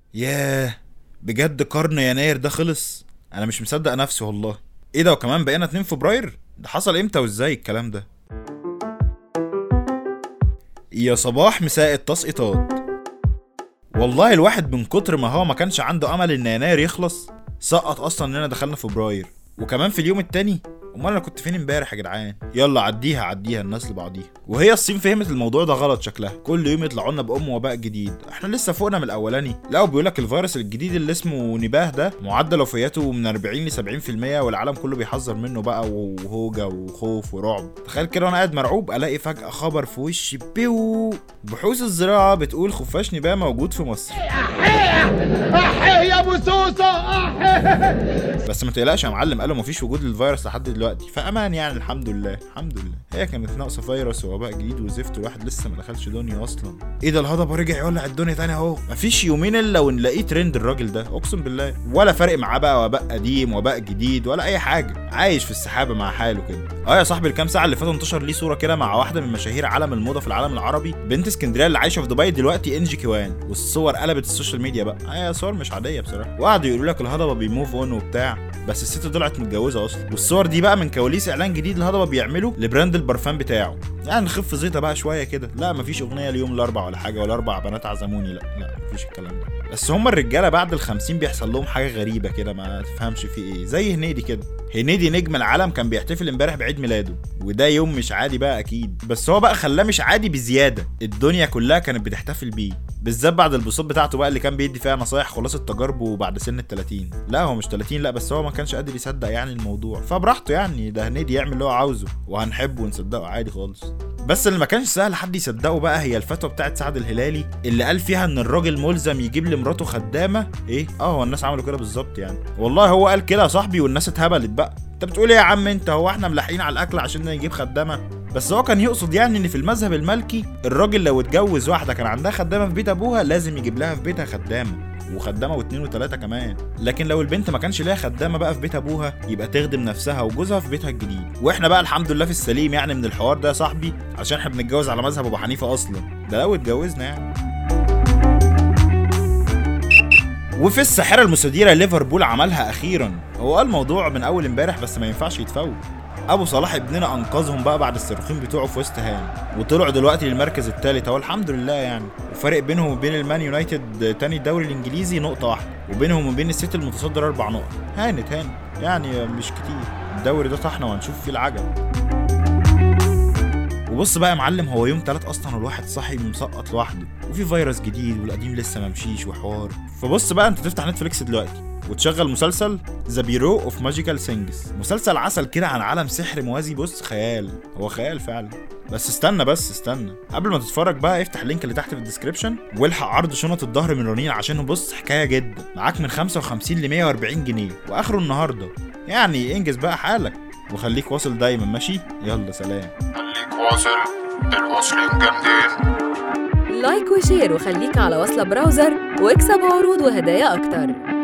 ياه بجد قرن يناير ده خلص انا مش مصدق نفسي والله ايه ده وكمان بقينا 2 فبراير ده حصل امتى وازاي الكلام ده يا صباح مساء التسقيطات والله الواحد من كتر ما هو ما كانش عنده امل ان يناير يخلص سقط اصلا اننا دخلنا فبراير وكمان في اليوم التاني امال انا كنت فين امبارح يا جدعان يلا عديها عديها الناس لبعضيها وهي الصين فهمت الموضوع ده غلط شكلها كل يوم يطلعوا لنا بام وباء جديد احنا لسه فوقنا من الاولاني لا وبيقول لك الفيروس الجديد اللي اسمه نباه ده معدل وفياته من 40 ل 70% والعالم كله بيحذر منه بقى وهوجه وخوف ورعب تخيل كده وانا قاعد مرعوب الاقي فجاه خبر في وشي بيو بحوث الزراعه بتقول خفاش نباه موجود في مصر احيه يا ابو سوسه احيه بس ما تقلقش يا معلم قالوا مفيش وجود للفيروس لحد دلوقتي فامان يعني الحمد لله الحمد لله هي كانت ناقصه فيروس ووباء جديد وزفت الواحد لسه ما دخلش دنيا اصلا ايه ده الهضبه رجع يولع الدنيا تاني اهو مفيش يومين الا ونلاقيه ترند الراجل ده اقسم بالله ولا فارق معاه بقى وباء قديم وباء جديد ولا اي حاجه عايش في السحابه مع حاله كده اه يا صاحبي الكام ساعه اللي فاتوا انتشر ليه صوره كده مع واحده من مشاهير عالم الموضه في العالم العربي بنت اسكندريه اللي عايشه في دبي دلوقتي انجي كيوان والصور قلبت السوشيال ميديا بقى هي صور مش عاديه بصراحه وقعدوا يقولوا لك الهضبه بيموف اون وبتاع بس الست طلعت متجوزه اصلا والصور دي بقى من كواليس اعلان جديد الهضبه بيعمله لبراند البرفان بتاعه يعني نخف زيطه بقى شويه كده لا مفيش اغنيه اليوم الاربع ولا حاجه ولا اربع بنات عزموني لا لا مفيش الكلام ده بس هما الرجاله بعد ال 50 بيحصل لهم حاجه غريبه كده ما تفهمش في ايه زي هنيدي كده هنيدي نجم العالم كان بيحتفل امبارح بعيد ميلاده وده يوم مش عادي بقى اكيد بس هو بقى خلاه مش عادي بزياده الدنيا كلها كانت بتحتفل بيه بالذات بعد البوستات بتاعته بقى اللي كان بيدي فيها نصايح خلاصه تجاربه بعد سن ال 30 لا هو مش 30 لا بس هو ما كانش قادر يصدق يعني الموضوع فبراحته يعني ده هنيدي يعمل اللي هو عاوزه وهنحبه ونصدقه عادي خالص بس اللي ما كانش سهل حد يصدقه بقى هي الفتوى بتاعت سعد الهلالي اللي قال فيها ان الراجل ملزم يجيب لمراته خدامه ايه اه هو الناس عملوا كده بالظبط يعني والله هو قال كده يا صاحبي والناس اتهبلت بقى انت بتقول ايه يا عم انت هو احنا ملاحقين على الاكل عشان نجيب خدامه بس هو كان يقصد يعني ان في المذهب المالكي الراجل لو اتجوز واحده كان عندها خدامه في بيت ابوها لازم يجيب لها في بيتها خدامه وخدامه واثنين وثلاثه كمان لكن لو البنت ما كانش ليها خدامه بقى في بيت ابوها يبقى تخدم نفسها وجوزها في بيتها الجديد واحنا بقى الحمد لله في السليم يعني من الحوار ده يا صاحبي عشان احنا بنتجوز على مذهب ابو حنيفه اصلا ده لو اتجوزنا يعني وفي الساحره المستديره ليفربول عملها اخيرا هو قال الموضوع من اول امبارح بس ما ينفعش يتفوت ابو صلاح ابننا انقذهم بقى بعد الصاروخين بتوعه في وست هام وطلعوا دلوقتي للمركز الثالث اهو الحمد لله يعني وفارق بينهم وبين المان يونايتد تاني الدوري الانجليزي نقطه واحده وبينهم وبين السيتي المتصدر اربع نقط هانت هانت يعني مش كتير الدوري ده طحنا وهنشوف فيه العجب وبص بقى يا معلم هو يوم تلات اصلا الواحد صاحي مسقط لوحده وفي فيروس جديد والقديم لسه ممشيش وحوار فبص بقى انت تفتح نتفليكس دلوقتي وتشغل مسلسل ذا بيرو اوف ماجيكال سينجز مسلسل عسل كده عن عالم سحر موازي بص خيال هو خيال فعلا بس استنى بس استنى قبل ما تتفرج بقى افتح اللينك اللي تحت في الديسكربشن والحق عرض شنط الظهر من رنين عشان بص حكايه جدا معاك من 55 ل 140 جنيه واخره النهارده يعني انجز بقى حالك وخليك واصل دايما ماشي يلا سلام خليك واصل الواصلين جامدين لايك وشير وخليك على وصلة براوزر واكسب عروض وهدايا أكتر